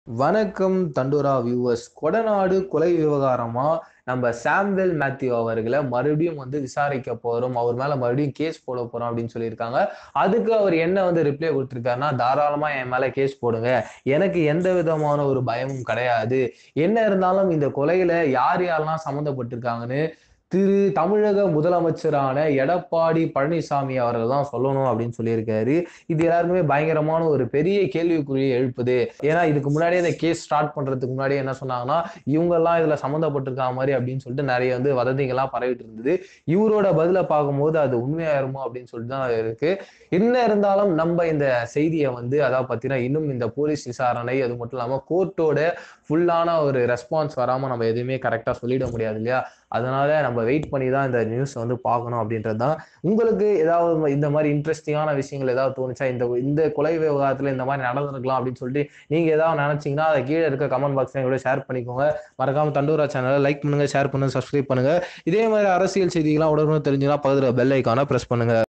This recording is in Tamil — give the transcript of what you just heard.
வணக்கம் தண்டூரா வியூவர்ஸ் கொடநாடு கொலை விவகாரமா நம்ம சாம்வெல் மேத்யூ அவர்களை மறுபடியும் வந்து விசாரிக்க போறோம் அவர் மேல மறுபடியும் கேஸ் போட போறோம் அப்படின்னு சொல்லியிருக்காங்க அதுக்கு அவர் என்ன வந்து ரிப்ளை கொடுத்திருக்காருன்னா தாராளமா என் மேல கேஸ் போடுங்க எனக்கு எந்த விதமான ஒரு பயமும் கிடையாது என்ன இருந்தாலும் இந்த கொலையில யார் யாரெல்லாம் சம்மந்தப்பட்டிருக்காங்கன்னு திரு தமிழக முதலமைச்சரான எடப்பாடி பழனிசாமி அவர்கள் தான் சொல்லணும் அப்படின்னு சொல்லியிருக்காரு இது எல்லாருக்குமே பயங்கரமான ஒரு பெரிய கேள்விக்குறியை எழுப்புது ஏன்னா இதுக்கு முன்னாடியே இந்த கேஸ் ஸ்டார்ட் பண்றதுக்கு முன்னாடியே என்ன சொன்னாங்கன்னா இவங்கெல்லாம் இதுல சம்மந்தப்பட்டிருக்காங்க மாதிரி அப்படின்னு சொல்லிட்டு நிறைய வந்து வதந்திகள்லாம் பரவிட்டு இருந்தது இவரோட பதிலை பார்க்கும்போது அது உண்மையாயிருமோ அப்படின்னு சொல்லிட்டு தான் இருக்கு என்ன இருந்தாலும் நம்ம இந்த செய்தியை வந்து அதாவது பார்த்தீங்கன்னா இன்னும் இந்த போலீஸ் விசாரணை அது மட்டும் இல்லாமல் கோர்ட்டோட ஃபுல்லான ஒரு ரெஸ்பான்ஸ் வராமல் நம்ம எதுவுமே கரெக்டாக சொல்லிட முடியாது இல்லையா அதனால நம்ம வெயிட் பண்ணி தான் இந்த நியூஸ் வந்து பார்க்கணும் அப்படின்றது தான் உங்களுக்கு ஏதாவது இந்த மாதிரி இன்ட்ரெஸ்டிங்கான விஷயங்கள் ஏதாவது தோணுச்சா இந்த இந்த கொலை விவகாரத்தில் இந்த மாதிரி நடந்திருக்கலாம் அப்படின்னு சொல்லிட்டு நீங்கள் ஏதாவது நினச்சிங்கன்னா அதை கீழே இருக்க கமெண்ட் பாக்ஸில் எங்களோட ஷேர் பண்ணிக்கோங்க மறக்காம தண்டூரா சேனலை லைக் பண்ணுங்க ஷேர் பண்ணுங்க சப்ஸ்கிரைப் பண்ணுங்க இதே மாதிரி அரசியல் செய்திகள்லாம் உடனே தெரிஞ்சுன்னா பக்கத்தில் பெல் ஐக்கானை ப்ரெஸ் பண்ணுங்க